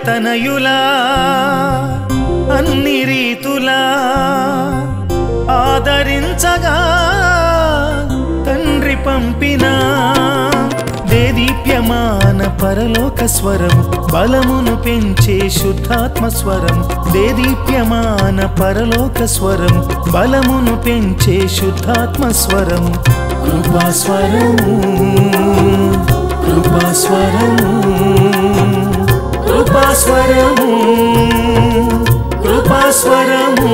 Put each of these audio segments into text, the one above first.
తనయులా అన్ని రీతులా ఆదరించగా తండ్రి పంపిన దేదీప్యమాన పరలోక స్వరం బలమును పెంచే శుద్ధాత్మ స్వరం దేదీప్యమాన పరలోక స్వరం బలమును పెంచే శుద్ధాత్మ స్వరం కృపాస్వరము కృపాస్వరము కృపాస్వరము కృపాస్వరము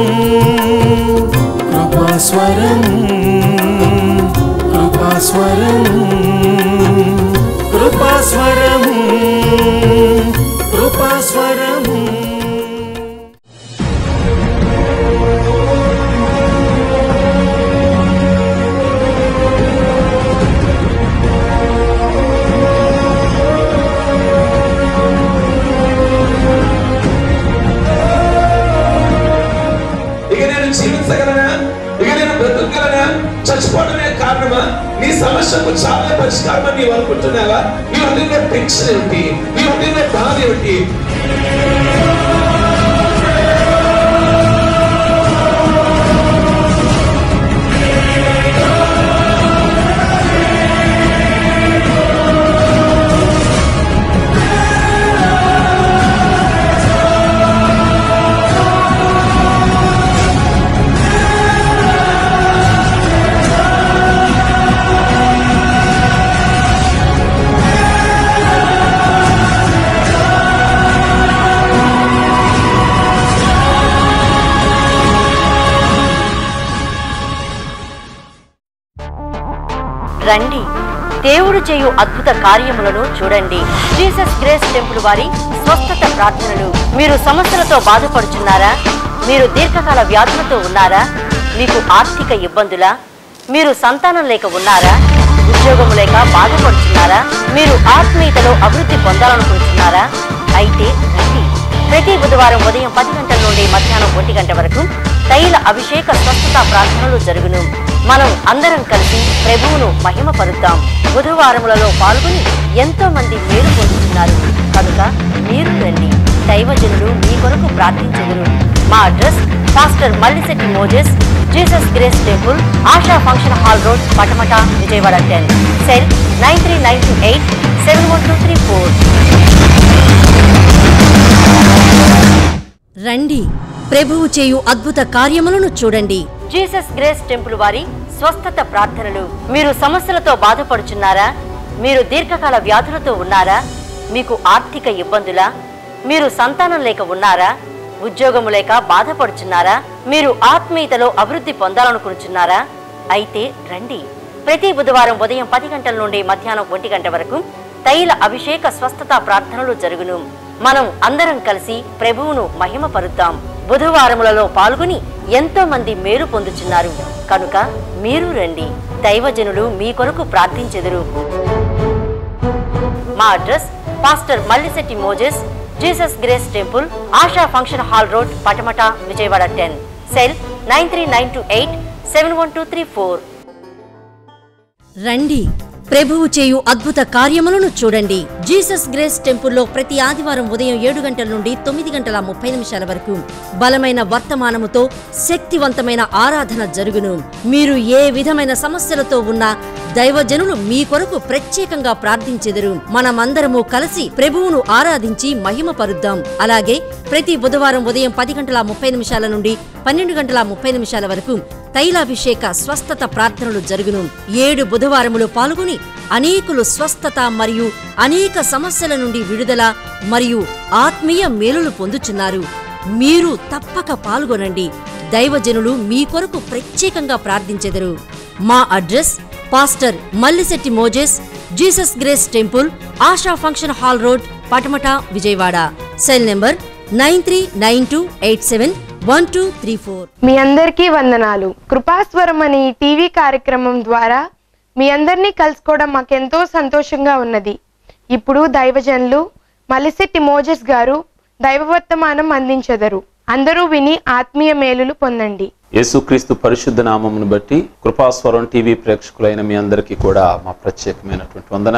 కృపాస్వరము కృపాస్వరము కృపాస్వరము కృపాస్వరము ఇక నేను జీవించగలనా ఇక నేను బ్రతకగలనా చచ్చిపోవడమే కారణమా నీ సమస్యకు చాలా పరిష్కారం అని నీవు అనుకుంటున్నావా నీ హృదయంలో టెన్షన్ ఏమిటి నీ హృదయంలో బాధ ఏమిటి రండి దేవుడు చేయు అద్భుత కార్యములను చూడండి జీసస్ గ్రేస్ టెంపుల్ వారి స్వస్థత ప్రార్థనలు మీరు సమస్యలతో బాధపడుచున్నారా మీరు దీర్ఘకాల వ్యాధులతో ఉన్నారా మీకు ఆర్థిక ఇబ్బందులా మీరు సంతానం లేక ఉన్నారా ఉద్యోగం లేక బాధపడుచున్నారా మీరు ఆత్మీయతలో అభివృద్ధి పొందాలనుకుంటున్నారా అయితే రండి ప్రతి బుధవారం ఉదయం పది గంటల నుండి మధ్యాహ్నం ఒంటి గంట వరకు తైల అభిషేక స్వస్థత ప్రార్థనలు జరుగును మనం అందరం కలిసి ప్రభువును మహిమపరుద్దాం బుధవారములలో పాల్గొని ఎంతో మంది మేలు పొందుతున్నారు కనుక మీరు రండి దైవజనులు మీ కొరకు ప్రార్థించెదరు మా address pastor Mallisetti Moses Jesus Grace Temple Asha function hall road Patamata Vijayawada ten cell nine three nine two eight seven one two three four రండి ప్రభువు చేయు అద్భుత కార్యములను చూడండి జీసస్ గ్రేస్ టెంపుల్ వారి స్వస్థత ప్రార్థనలు మీరు సమస్యలతో బాధపడుచున్నారా మీరు దీర్ఘకాల వ్యాధులతో ఉన్నారా మీకు ఆర్థిక ఇబ్బందులా మీరు సంతానం లేక ఉన్నారా ఉద్యోగము లేక బాధపడుచున్నారా మీరు ఆత్మీయతలో అభివృద్ధి పొందాలనుకుంటున్నారా అయితే రండి ప్రతి బుధవారం ఉదయం పది గంటల నుండి మధ్యాహ్నం ఒంటి గంట వరకు తైల అభిషేక స్వస్థత ప్రార్థనలు జరుగును మనం అందరం కలిసి ప్రభువును మహిమపరుద్దాం బుధవారములలో పాల్గొని ఎంతో మంది మేలు పొందుచున్నారు కనుక మీరు రండి దైవజనులు మీ కొరకు ప్రార్థించెదరు మా address pastor Mallisetti Moses Jesus Grace Temple Asha function hall road Patamata Vijayawada ten cell nine three nine two eight seven one two three four రండి ప్రభువు చేయు అద్భుత కార్యములను చూడండి జీసస్ గ్రేస్ టెంపుల్లో ప్రతి ఆదివారం ఉదయం ఏడు గంటల నుండి తొమ్మిది గంటల ముప్పై నిమిషాల వరకు బలమైన వర్తమానముతో శక్తివంతమైన ఆరాధన జరుగును మీరు ఏ విధమైన సమస్యలతో ఉన్నా దైవజనులు మీ కొరకు ప్రత్యేకంగా ప్రార్థించెదరు మనమందరము కలిసి ప్రభువును ఆరాధించి మహిమ పరుద్దాం అలాగే ప్రతి బుధవారం ఉదయం పది గంటల ముప్పై నిమిషాల నుండి పన్నెండు గంటల ముప్పై నిమిషాల వరకు తైలాభిషేక స్వస్థత ప్రార్థనలు జరుగును ఏడు బుధవారములు పాల్గొని అనేకులు స్వస్థత మరియు అనేక సమస్యల నుండి విడుదల మరియు ఆత్మీయ మేలులు పొందుచున్నారు మీరు తప్పక పాల్గొనండి దైవజనులు మీ కొరకు ప్రత్యేకంగా ప్రార్థించెదరు మా address pastor Mallisetti Moses Jesus Grace Temple Asha function hall road Patamata Vijayawada cell number nine three nine two eight seven one two three four మీ అందరికీ వందనాలు కృపాస్వరం అనే ఈ టీవీ కార్యక్రమం ద్వారా మీ అందరినీ కలుసుకోవడం మాకెంతో సంతోషంగా ఉన్నది ఇప్పుడు దైవజనులు మలిశెట్టి మోజెస్ గారు దైవవర్తమానం అందించెదరు అందరూ విని ఆత్మీయ మేలులు పొందండి యేసుక్రీస్తు పరిశుద్ధ నామమును బట్టి కృపాస్వరం టీవీ ప్రేక్షకులైన మీ అందరికీ కూడా మా ప్రత్యేకమైనటువంటి వందనాలు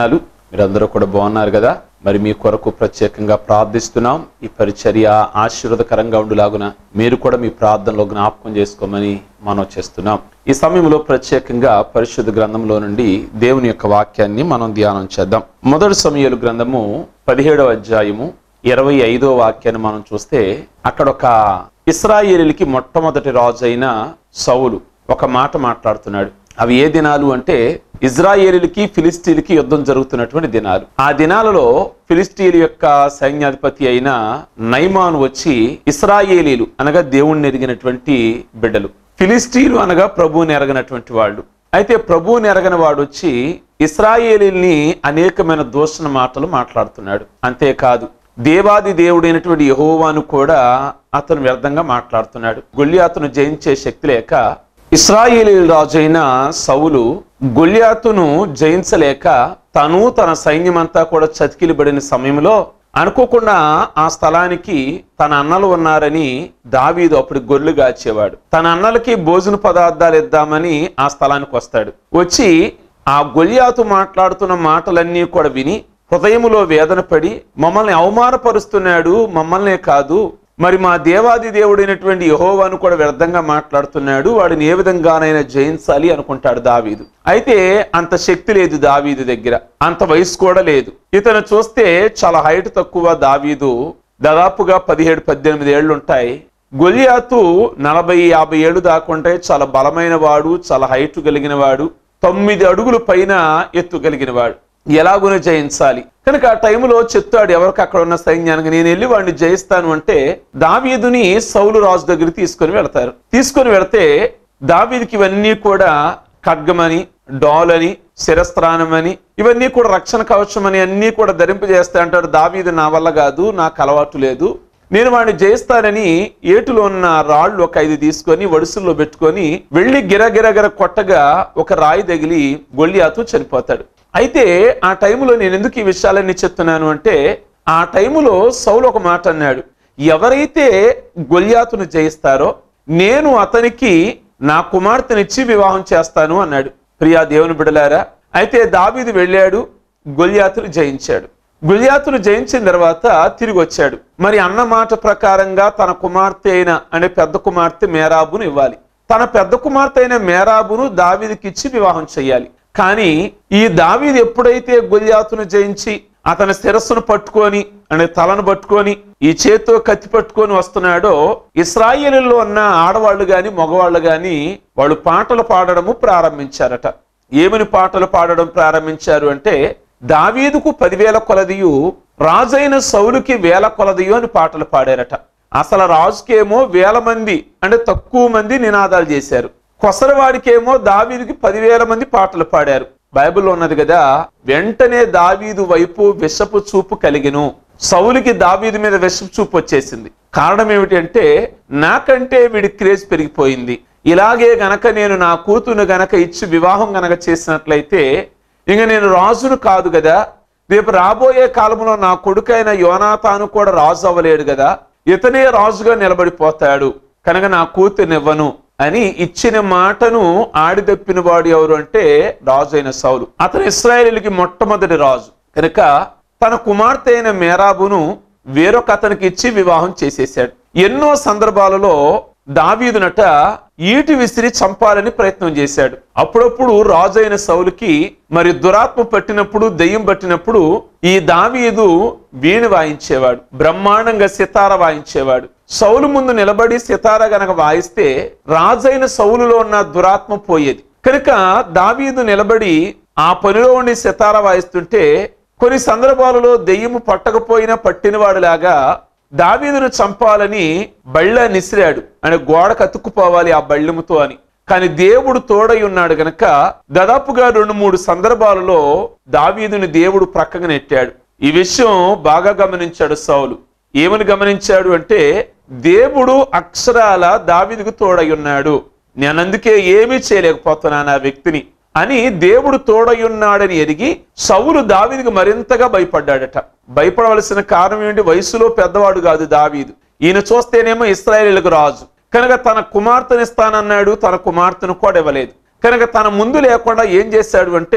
మీరందరూ కూడా బాగున్నారు కదా మరి మీ కొరకు ప్రత్యేకంగా ప్రార్థిస్తున్నాం ఈ పరిచర్య ఆశీర్వదకరంగా ఉండులాగున మీరు కూడా మీ ప్రార్థనలో జ్ఞాపకం చేసుకోమని మనం చేస్తున్నాం ఈ సమయంలో ప్రత్యేకంగా పరిశుద్ధ గ్రంథంలో నుండి దేవుని యొక్క వాక్యాన్ని మనం ధ్యానం చేద్దాం మొదటి సమయాలు గ్రంథము పదిహేడవ అధ్యాయము ఇరవై ఐదో వాక్యాన్ని మనం చూస్తే అక్కడ ఒక ఇస్రాయేలీలకి మొట్టమొదటి రాజు అయిన సౌలు ఒక మాట మాట్లాడుతున్నాడు అవి ఏ దినాలు అంటే ఇజ్రాయేలీలకి ఫిలిస్తీన్లకి యుద్ధం జరుగుతున్నటువంటి దినాలు ఆ దినాలలో ఫిలిస్తీన్ యొక్క సైన్యాధిపతి అయిన నైమాను వచ్చి ఇస్రాయేలీలు అనగా దేవుణ్ణి ఎరిగినటువంటి బిడ్డలు ఫిలిస్తీన్లు అనగా ప్రభువుని ఎరగనటువంటి వాళ్ళు అయితే ప్రభువుని ఎరగని వాడు వచ్చి ఇస్రాయేలీల్ని అనేకమైన దూషణ మాటలు మాట్లాడుతున్నాడు అంతేకాదు దేవాది దేవుడైనటువంటి యహోవాను కూడా అతను వ్యర్థంగా మాట్లాడుతున్నాడు గొల్లియాతును జయించే శక్తి లేక ఇస్రాయేలీ రాజైన సౌలు గొల్లియాతును జయించలేక తను తన సైన్యమంతా కూడా చతికిలిబడిన సమయంలో అనుకోకుండా ఆ స్థలానికి తన అన్నలు ఉన్నారని దావీదు అప్పుడు గొర్రెలు గాచేవాడు తన అన్నలకి భోజన పదార్థాలు ఇద్దామని ఆ స్థలానికి వస్తాడు వచ్చి ఆ గొల్లియాతు మాట్లాడుతున్న మాటలన్నీ కూడా విని హృదయములో వేదన పడి మమ్మల్ని అవమానపరుస్తున్నాడు మమ్మల్నే కాదు మరి మా దేవాది దేవుడైనటువంటి యహోవాను కూడా వ్యర్థంగా మాట్లాడుతున్నాడు వాడిని ఏ విధంగానైనా జయించాలి అనుకుంటాడు దావీదు అయితే అంత శక్తి లేదు దావీదు దగ్గర అంత వయసు కూడా లేదు ఇతను చూస్తే చాలా హైట్ తక్కువ దావీదు దాదాపుగా పదిహేడు పద్దెనిమిది ఏళ్ళు ఉంటాయి గొలియాతు నలభై యాభై ఏళ్ళు దాకుంటే చాలా బలమైన వాడు చాలా హైట్ కలిగిన వాడు తొమ్మిది అడుగుల పైన ఎత్తు కలిగిన వాడు ఎలాగున జయించాలి కనుక ఆ టైంలో చెప్తాడు ఎవరికి అక్కడ ఉన్న సైన్యానికి నేను వెళ్ళి వాడిని జయిస్తాను అంటే దావీదుని సౌలు రాజు దగ్గర తీసుకొని వెళ్తారు తీసుకొని వెళితే దావీదుకి ఇవన్నీ కూడా ఖడ్గమని డాలని శిరస్త్రానమని ఇవన్నీ కూడా రక్షణ కవచం అని అన్ని కూడా ధరింపజేస్తా అంటాడు దావీదు నా వల్ల కాదు నాకు అలవాటు లేదు నేను వాడిని జయిస్తానని ఏటులో ఉన్న రాళ్ళు ఒక ఐదు తీసుకొని వడుసుల్లో పెట్టుకొని వెళ్ళి గిరగిరగిర కొట్టగా ఒక రాయి తగిలి గొల్లియాతు చనిపోతాడు అయితే ఆ టైంలో నేను ఎందుకు ఈ విషయాలన్నీ చెప్తున్నాను అంటే ఆ టైంలో సౌలు ఒక మాట అన్నాడు ఎవరైతే గొల్యాతును జయిస్తారో నేను అతనికి నా కుమార్తెనిచ్చి వివాహం చేస్తాను అన్నాడు ప్రియా దేవుని బిడలారా అయితే దావీదు వెళ్ళాడు గొల్యాతును జయించాడు గుళ్యాతును జయించిన తర్వాత తిరిగి వచ్చాడు మరి అన్న మాట ప్రకారంగా తన కుమార్తె అయిన అనే పెద్ద కుమార్తె మేరాబును ఇవ్వాలి తన పెద్ద కుమార్తె అయిన మేరాబును దావీదికి ఇచ్చి వివాహం చేయాలి కానీ ఈ దావీదు ఎప్పుడైతే గొల్యాతును జయించి అతని శిరస్సును పట్టుకొని అనే తలను పట్టుకొని ఈ చేత్తో కత్తి పట్టుకొని వస్తున్నాడో ఇస్రాయేలులో ఉన్న ఆడవాళ్ళు గాని మగవాళ్ళు గాని వాళ్ళు పాటలు పాడడము ప్రారంభించారట ఏమని పాటలు పాడడం ప్రారంభించారు అంటే దావీదుకు పదివేల కొలదియు రాజైన సౌలుకి వేల కొలదియు అని పాటలు పాడారట అసలు రాజుకేమో వేల మంది అంటే తక్కువ మంది నినాదాలు చేశారు కొసరవాడికేమో దావీదుకి పదివేల మంది పాటలు పాడారు బైబిల్లో ఉన్నది కదా వెంటనే దావీదు వైపు విషపు చూపు కలిగిను సౌలుకి దావీదు మీద విషపు చూపు వచ్చేసింది కారణం ఏమిటి అంటే నాకంటే వీడి క్రేజ్ పెరిగిపోయింది ఇలాగే గనక నేను నా కూతురు గనక ఇచ్చి వివాహం గనక చేసినట్లయితే ఇంక నేను రాజును కాదు కదా రేపు రాబోయే కాలంలో నా కొడుకైన యోనాతాను కూడా రాజు అవ్వలేడు కదా ఇతనే రాజుగా నిలబడిపోతాడు కనుక నా కూతురునివ్వను అని ఇచ్చిన మాటను ఆడిదప్పిన వాడు ఎవరు అంటే రాజు అయిన సౌలు అతను ఇస్రాయేలీలకి మొట్టమొదటి రాజు కనుక తన కుమార్తె అయిన మేరాబును వేరొక అతనికి ఇచ్చి వివాహం చేసేసాడు ఎన్నో సందర్భాలలో దావీదునట ఈటి విసిరి చంపాలని ప్రయత్నం చేశాడు అప్పుడప్పుడు రాజైన సౌలుకి మరి దురాత్మ పట్టినప్పుడు దెయ్యం పట్టినప్పుడు ఈ దావీదు వీణ వాయించేవాడు బ్రహ్మాండంగా సితార వాయించేవాడు సౌలు ముందు నిలబడి సితార గనక వాయిస్తే రాజైన సౌలులో ఉన్న దురాత్మ పోయేది కనుక దావీదు నిలబడి ఆ పనిలో ఉండి సితార వాయిస్తుంటే కొన్ని సందర్భాలలో దెయ్యము పట్టకపోయినా పట్టినవాడులాగా దావీదును చంపాలని బళ్ళ నిసిరాడు అని గోడ కతుక్కుపోవాలి ఆ బళ్ళెముతో అని కానీ దేవుడు తోడై ఉన్నాడు గనక దాదాపుగా రెండు మూడు సందర్భాలలో దావీదుని దేవుడు ప్రక్కగా నెట్టాడు ఈ విషయం బాగా గమనించాడు సౌలు ఏమని గమనించాడు అంటే దేవుడు అక్షరాల దావీదుకు తోడై ఉన్నాడు నేను అందుకే ఏమీ చేయలేకపోతున్నాను ఆ వ్యక్తిని అని దేవుడు తోడయున్నాడని ఎరిగి సౌలు దావీదుకు మరింతగా భయపడ్డాడట భయపడవలసిన కారణం ఏంటి వయసులో పెద్దవాడు కాదు దావీదు ఈయన చూస్తేనేమో ఇస్రాయేలీలకు రాజు కనుక తన కుమార్తెనిస్తానన్నాడు తన కుమార్తెను కూడా ఇవ్వలేదు కనుక తన ముందు లేకుండా ఏం చేశాడు అంటే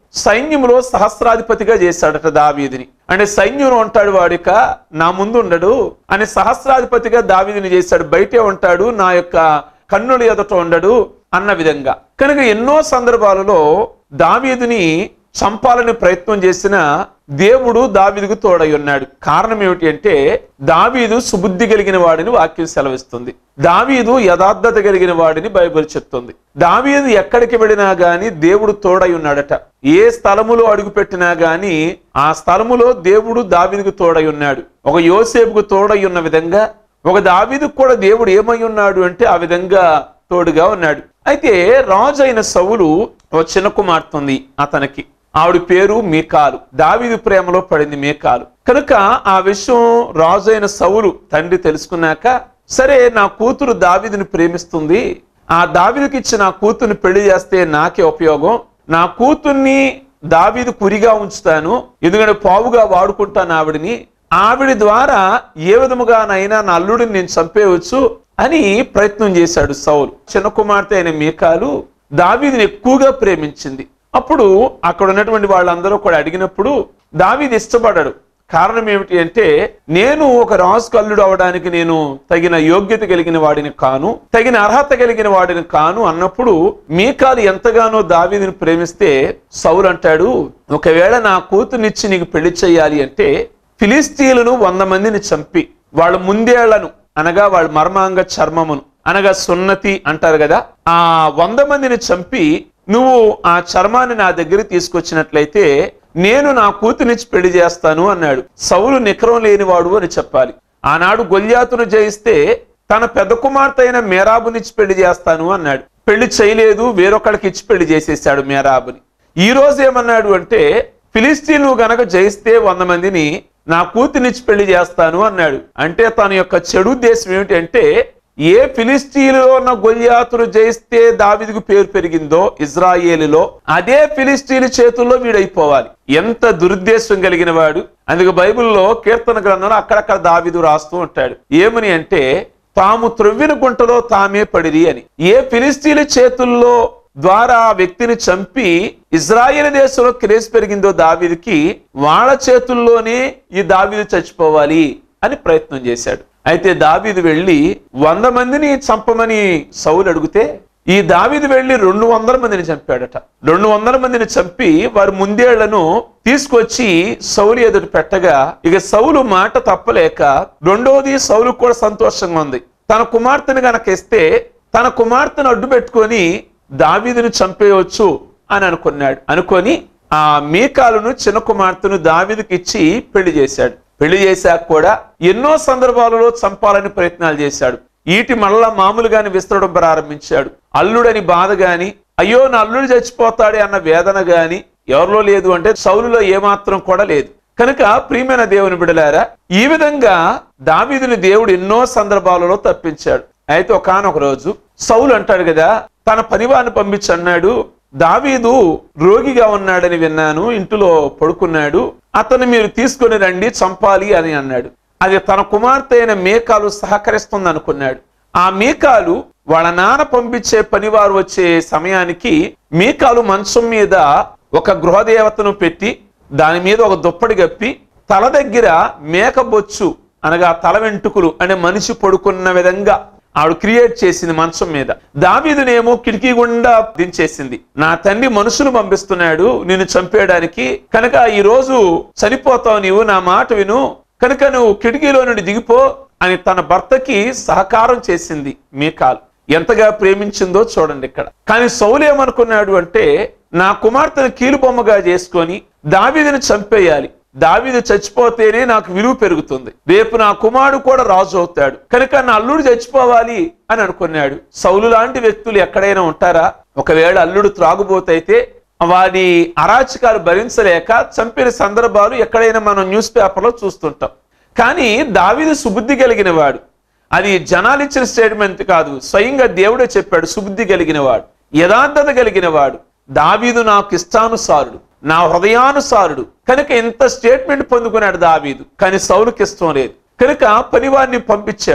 సైన్యంలో సహస్రాధిపతిగా చేశాడట దావీదిని అంటే సైన్యంలో ఉంటాడు వాడిక నా ముందు ఉండడు అని సహస్రాధిపతిగా దావీదిని చేశాడు బయటే ఉంటాడు నా యొక్క కన్నుల ఎదుట ఉండడు అన్న విధంగా కనుక ఎన్నో సందర్భాలలో దావీదుని చంపాలని ప్రయత్నం చేసిన దేవుడు దావీదుకు తోడై ఉన్నాడు కారణం ఏమిటి అంటే దావీదు సుబుద్ధి కలిగిన వాడిని వాక్యం సెలవిస్తుంది దావీదు యథార్థత కలిగిన వాడిని బైబిల్ చెప్తుంది దావీదు ఎక్కడికి వెళ్ళినా గాని దేవుడు తోడై ఉన్నాడట ఏ స్థలములో అడుగు పెట్టినా గాని ఆ స్థలములో దేవుడు దావీదుకు తోడై ఉన్నాడు ఒక యోసేపుకు తోడై ఉన్న విధంగా ఒక దావీదుకు కూడా దేవుడు ఏమై ఉన్నాడు అంటే ఆ విధంగా తోడుగా ఉన్నాడు అయితే రాజు అయిన సౌలు ఓ చిన్న కుమార్తె ఉంది అతనికి ఆవిడ పేరు మీకాలు దావీదు ప్రేమలో పడింది మీకాలు కనుక ఆ విషయం రాజు అయిన సౌలు తండ్రి తెలుసుకున్నాక సరే నా కూతురు దావీదుని ప్రేమిస్తుంది ఆ దావీదుకి ఇచ్చి నా కూతుర్ని పెళ్లి చేస్తే నాకే ఉపయోగం నా కూతుర్ని దావీదు కురిగా ఉంచుతాను ఎందుకంటే పావుగా వాడుకుంటాను ఆవిడిని ఆవిడ ద్వారా ఏ విధముగానైనా నా అల్లుడిని నేను చంపేయవచ్చు అని ప్రయత్నం చేశాడు సౌలు చిన్న కుమార్తె అయిన మీకాలు దావీదుని ఎక్కువగా ప్రేమించింది అప్పుడు అక్కడ ఉన్నటువంటి వాళ్ళందరూ కూడా అడిగినప్పుడు దావీదు ఇష్టపడ్డాడు కారణం ఏమిటి అంటే నేను ఒక రాజు కల్లుడు అవడానికి నేను తగిన యోగ్యత కలిగిన వాడిని కాను తగిన అర్హత కలిగిన వాడిని కాను అన్నప్పుడు మీకాలు ఎంతగానో దావీదుని ప్రేమిస్తే సౌలు అంటాడు ఒకవేళ నా కూతుర్నిచ్చి నీకు పెళ్లి చేయాలి అంటే ఫిలిస్తీన్లను వంద మందిని చంపి వాళ్ళ ముందేళ్లను అనగా వాళ్ళ మర్మాంగ చర్మమును అనగా సున్నతి అంటారు కదా ఆ వంద మందిని చంపి నువ్వు ఆ చర్మాన్ని నా దగ్గర తీసుకొచ్చినట్లయితే నేను నా కూతునిచ్చి పెళ్లి చేస్తాను అన్నాడు సౌలు నికరం లేనివాడు అని చెప్పాలి ఆనాడు గొల్యాతును జయిస్తే తన పెద్ద కుమార్తె అయిన మేరాబునిచ్చి పెళ్లి చేస్తాను అన్నాడు పెళ్లి చేయలేదు వేరొకడికి ఇచ్చి పెళ్లి చేసేసాడు మేరాబుని ఈ రోజు ఏమన్నాడు అంటే ఫిలిస్తీన్లు గనక జయిస్తే వంద మందిని నా కూతునిచ్చి పెళ్లి చేస్తాను అన్నాడు అంటే తన యొక్క చెడు ఉద్దేశం ఏమిటంటే ఏ ఫిలిస్తీన్లో ఉన్న గొల్యాతును జయిస్తే దావిదికు పేరు పెరిగిందో ఇజ్రాయేలులో అదే ఫిలిస్తీన్ చేతుల్లో వీడైపోవాలి ఎంత దురుద్దేశం కలిగిన వాడు అందుకే బైబిల్లో కీర్తన గ్రంథంలో అక్కడక్కడ దావిదు రాస్తూ ఉంటాడు ఏమని అంటే తాము త్రవ్విన గుంటలో తామే పడిరి అని ఏ ఫిలిస్తీన్ల చేతుల్లో ద్వారా ఆ వ్యక్తిని చంపి ఇజ్రాయేల్ దేశంలో క్రేజ్ పెరిగిందో దావీదుకి వాళ్ళ చేతుల్లోనే ఈ దావీదు చచ్చిపోవాలి అని ప్రయత్నం చేశాడు అయితే దావీదు వెళ్ళి వంద మందిని చంపమని సౌలు అడిగితే ఈ దావీదు వెళ్ళి రెండు వందల మందిని చంపాడట రెండు వందల మందిని చంపి వారి ముందేళ్లను తీసుకొచ్చి సౌలు ఎదుటి పెట్టగా ఇక సౌలు మాట తప్పలేక రెండోది సౌలు కూడా సంతోషంగా ఉంది తన కుమార్తెను గనక ఇస్తే తన కుమార్తెను అడ్డు పెట్టుకొని దావీదును చంపేయవచ్చు అని అనుకున్నాడు అనుకొని ఆ మీకాలును చిన్న కుమార్తెను దావీదుకి ఇచ్చి పెళ్లి చేశాడు పెళ్లి చేశాక కూడా ఎన్నో సందర్భాలలో చంపాలని ప్రయత్నాలు చేశాడు ఈటి మళ్ళా మామూలుగాని విస్తరడం ప్రారంభించాడు అల్లుడని బాధ గాని అయ్యో నా అల్లుడు చచ్చిపోతాడే అన్న వేదన గాని ఎవరిలో లేదు అంటే సౌలులో ఏమాత్రం కూడా లేదు కనుక ప్రియమైన దేవుని బిడలారా ఈ విధంగా దావీదుని దేవుడు ఎన్నో సందర్భాలలో తప్పించాడు అయితే ఒకానొక రోజు సౌలు అంటాడు కదా తన పనివారిని పంపించి అన్నాడు దావీదు రోగిగా ఉన్నాడని విన్నాను ఇంటిలో పడుకున్నాడు అతన్ని మీరు తీసుకొని రండి చంపాలి అని అన్నాడు అది తన కుమార్తె అయిన మేకాలు సహకరిస్తుంది అనుకున్నాడు ఆ మీకాలు వాళ్ళ నాన్న పంపించే పనివారు వచ్చే సమయానికి మీకాలు మంచం మీద ఒక గృహదేవతను పెట్టి దాని మీద ఒక దుప్పటి గప్పి తల దగ్గర మేకబొచ్చు అనగా తల వెంట్రుకలు అనే మనిషి పడుకున్న విధంగా ఆవిడ క్రియేట్ చేసింది మంచం మీద దావీదునేమో కిటికీ గుండా దించేసింది నా తండ్రి మనుషులు పంపిస్తున్నాడు నిన్ను చంపేయడానికి కనుక ఈ రోజు చనిపోతావు నీవు నా మాట విను కనుక నువ్వు కిటికీలో నుండి దిగిపో అని తన భర్తకి సహకారం చేసింది మీకాల్ ఎంతగా ప్రేమించిందో చూడండి ఇక్కడ కానీ సౌలు ఏమనుకున్నాడు అంటే నా కుమార్తెను కీలుబొమ్మగా చేసుకొని దావీదుని చంపేయాలి దావీదు చచ్చిపోతేనే నాకు విలువ పెరుగుతుంది రేపు నా కుమారుడు కూడా రాజు అవుతాడు కనుక నా అల్లుడు చచ్చిపోవాలి అని అనుకున్నాడు సౌలు లాంటి వ్యక్తులు ఎక్కడైనా ఉంటారా ఒకవేళ అల్లుడు త్రాగుబోతైతే వారి అరాచకాలు భరించలేక చంపిన సందర్భాలు ఎక్కడైనా మనం న్యూస్ పేపర్లో చూస్తుంటాం కానీ దావీదు సుబుద్ధి కలిగిన వాడు అది జనాలు ఇచ్చిన స్టేట్మెంట్ కాదు స్వయంగా దేవుడే చెప్పాడు సుబుద్ధి కలిగిన వాడు యథార్థత కలిగిన వాడు దావీదు నాకు ఇష్టానుసారుడు నా హృదయానుసారుడు కనుక ఇంత స్టేట్మెంట్ పొందుకున్నాడు దావీదు కానీ సౌలుకి ఇష్టం లేదు కనుక పనివారిని పంపించాడు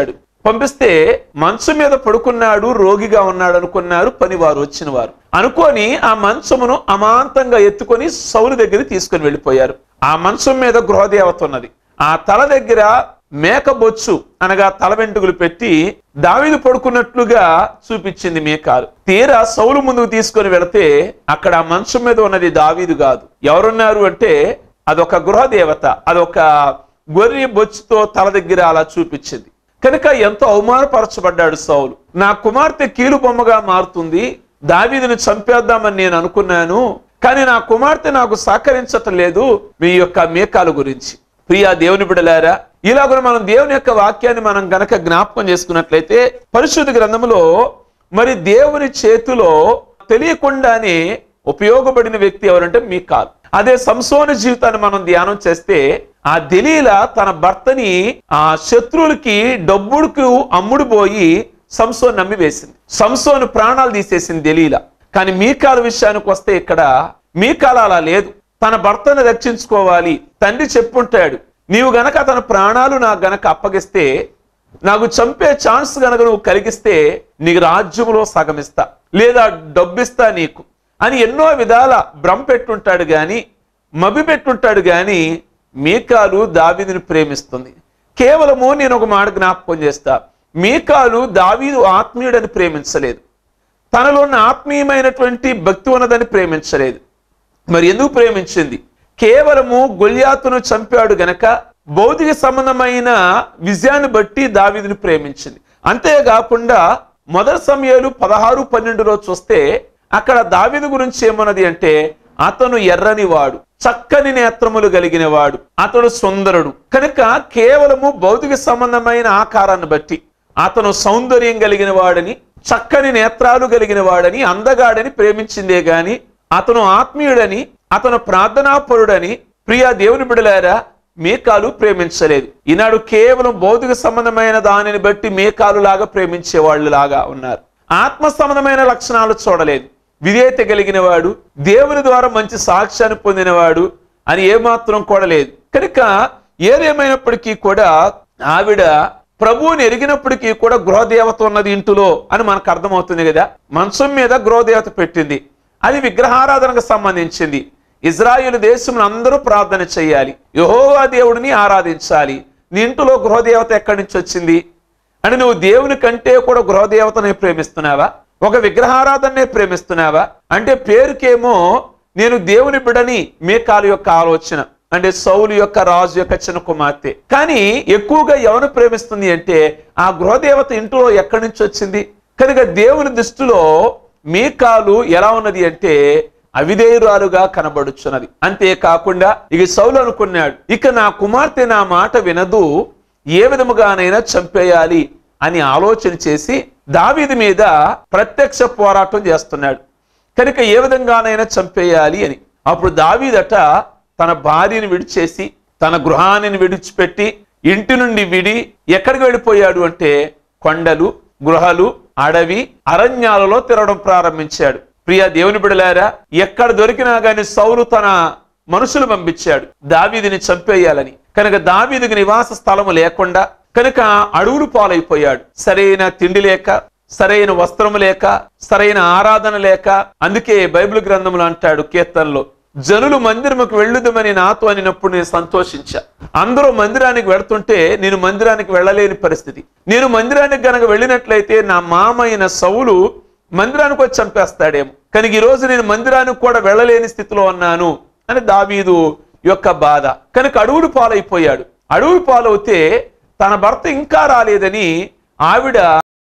పంపిస్తే మంచం మీద పడుకున్నాడు రోగిగా ఉన్నాడు అనుకున్నారు పనివారు వచ్చిన వారు అనుకొని ఆ మంచమును అమాంతంగా ఎత్తుకొని సౌలు దగ్గర తీసుకొని వెళ్ళిపోయారు ఆ మంచం మీద గృహదేవత ఉన్నది ఆ తల దగ్గర మేక బొచ్చు అనగా తల వెంట్రుకలు పెట్టి దావీదు పడుకున్నట్లుగా చూపించింది మేకాలు తీరా సౌలు ముందుకు తీసుకొని వెళితే అక్కడ ఆ మంచం మీద ఉన్నది దావీదు కాదు ఎవరున్నారు అంటే అదొక గృహదేవత అదొక గొర్రె బొచ్చుతో తల దగ్గర అలా చూపించింది కనుక ఎంతో అవమానపరచబడ్డాడు సౌలు నా కుమార్తె కీలు బొమ్మగా మారుతుంది దావీదుని చంపేద్దామని నేను అనుకున్నాను కానీ నా కుమార్తె నాకు సహకరించటం లేదు మీ యొక్క మేకాల గురించి ప్రియా దేవుని బిడలారా ఇలాగ మనం దేవుని యొక్క వాక్యాన్ని మనం గనక జ్ఞాపకం చేసుకున్నట్లయితే పరిశుద్ధ గ్రంథములో మరి దేవుని చేతిలో తెలియకుండానే ఉపయోగపడిన వ్యక్తి ఎవరంటే మీకాల్ అదే సంసోని జీవితాన్ని మనం ధ్యానం చేస్తే ఆ దలీల తన భర్తని ఆ శత్రువులకి డబ్బుడుకు అమ్ముడు పోయి సంసోన్ నమ్మి వేసింది సంసోను ప్రాణాలు తీసేసింది దలీల కానీ మీకాల విషయానికి వస్తే ఇక్కడ మీకాల అలా లేదు తన భర్తను రక్షించుకోవాలి తండ్రి చెప్పుంటాడు నీవు గనక తన ప్రాణాలు నాకు గనక అప్పగిస్తే నాకు చంపే ఛాన్స్ గనక నువ్వు కలిగిస్తే నీకు రాజ్యములో సగమిస్తా లేదా డబ్బిస్తా నీకు అని ఎన్నో విధాల భ్రమ పెట్టుంటాడు గాని మభి పెట్టుంటాడు గాని మీకాలు దావీదుని ప్రేమిస్తుంది కేవలము నేను ఒక మాట జ్ఞాపకం చేస్తా మీకాలు దావీదు ఆత్మీయుడని ప్రేమించలేదు తనలో ఉన్న ఆత్మీయమైనటువంటి భక్తి ఉన్నదని ప్రేమించలేదు మరి ఎందుకు ప్రేమించింది కేవలము గొల్యాతును చంపాడు గనక భౌతిక సంబంధమైన విజయాన్ని బట్టి దావీదుని ప్రేమించింది అంతేకాకుండా మొదటి సమయాలు పదహారు పన్నెండులో చూస్తే అక్కడ దావీదు గురించి ఏమన్నది అంటే అతను ఎర్రని వాడు చక్కని నేత్రములు కలిగిన వాడు అతడు సుందరుడు కనుక కేవలము భౌతిక సంబంధమైన ఆకారాన్ని బట్టి అతను సౌందర్యం కలిగిన వాడని చక్కని నేత్రాలు కలిగిన వాడని అందగాడని ప్రేమించిందే గాని అతను ఆత్మీయుడని అతను ప్రార్థనాపరుడని ప్రియా దేవుని బిడలారా మేకాలు ప్రేమించలేదు ఈనాడు కేవలం భౌతిక సంబంధమైన దానిని బట్టి మేకాలు లాగా ప్రేమించే వాళ్ళు లాగా ఉన్నారు ఆత్మ సంబంధమైన లక్షణాలు చూడలేదు విధేయత కలిగిన వాడు దేవుని ద్వారా మంచి సాక్ష్యాన్ని పొందినవాడు అని ఏమాత్రం కూడా లేదు కనుక ఏదేమైనప్పటికీ కూడా ఆవిడ ప్రభువుని ఎరిగినప్పటికీ కూడా గృహదేవత ఉన్నది ఇంటిలో అని మనకు అర్థమవుతుంది కదా మంచం మీద గృహదేవత పెట్టింది అది విగ్రహారాధనకు సంబంధించింది ఇజ్రాయేల్ దేశంలో అందరూ ప్రార్థన చేయాలి యహోవా దేవుడిని ఆరాధించాలి నీ ఇంటిలో గృహదేవత ఎక్కడి నుంచి వచ్చింది అని నువ్వు దేవుని కంటే కూడా గృహదేవతనే ప్రేమిస్తున్నావా ఒక విగ్రహారాధననే ప్రేమిస్తున్నావా అంటే పేరుకేమో నేను దేవుని బిడని మేకాలు యొక్క ఆలోచన అంటే సౌలు యొక్క రాజు యొక్క చిన్న కుమార్తె కానీ ఎక్కువగా ఎవరు ప్రేమిస్తుంది అంటే ఆ గృహదేవత ఇంట్లో ఎక్కడి నుంచి వచ్చింది కనుక దేవుని దృష్టిలో మీకాలు ఎలా ఉన్నది అంటే అవిధేయురాలుగా కనబడుచున్నది అంతేకాకుండా ఇక సౌలు అనుకున్నాడు ఇక నా కుమార్తె నా మాట వినదు ఏ విధముగానైనా చంపేయాలి అని ఆలోచన చేసి దావీదు మీద ప్రత్యక్ష పోరాటం చేస్తున్నాడు కనుక ఏ విధంగానైనా చంపేయాలి అని అప్పుడు దావీదట తన భార్యను విడిచేసి తన గృహాన్ని విడిచిపెట్టి ఇంటి నుండి విడి ఎక్కడికి వెళ్ళిపోయాడు అంటే కొండలు గృహలు అడవి అరణ్యాలలో తిరగడం ప్రారంభించాడు ప్రియ దేవుని బిడలారా ఎక్కడ దొరికినా గాని సౌలు తన మనుషులు పంపించాడు దావీదిని చంపేయాలని కనుక దావీదికి నివాస స్థలము లేకుండా కనుక అడవులు పాలైపోయాడు సరైన తిండి లేక సరైన వస్త్రము లేక సరైన ఆరాధన లేక అందుకే బైబిల్ గ్రంథములు అంటాడు కీర్తనలో జనులు మందిరముకు వెళ్ళుదమని నాతో అనినప్పుడు నేను సంతోషించా అందరూ మందిరానికి వెళ్తుంటే నేను మందిరానికి వెళ్ళలేని పరిస్థితి నేను మందిరానికి గనక వెళ్ళినట్లయితే నా మామైన సౌలు మందిరానికి వచ్చి చంపేస్తాడేమో కానీ ఈ రోజు నేను మందిరానికి కూడా వెళ్ళలేని స్థితిలో ఉన్నాను అని దావీదు యొక్క బాధ కనుక అడవులు పాలైపోయాడు అడవులు పాలవుతే తన భర్త ఇంకా రాలేదని ఆవిడ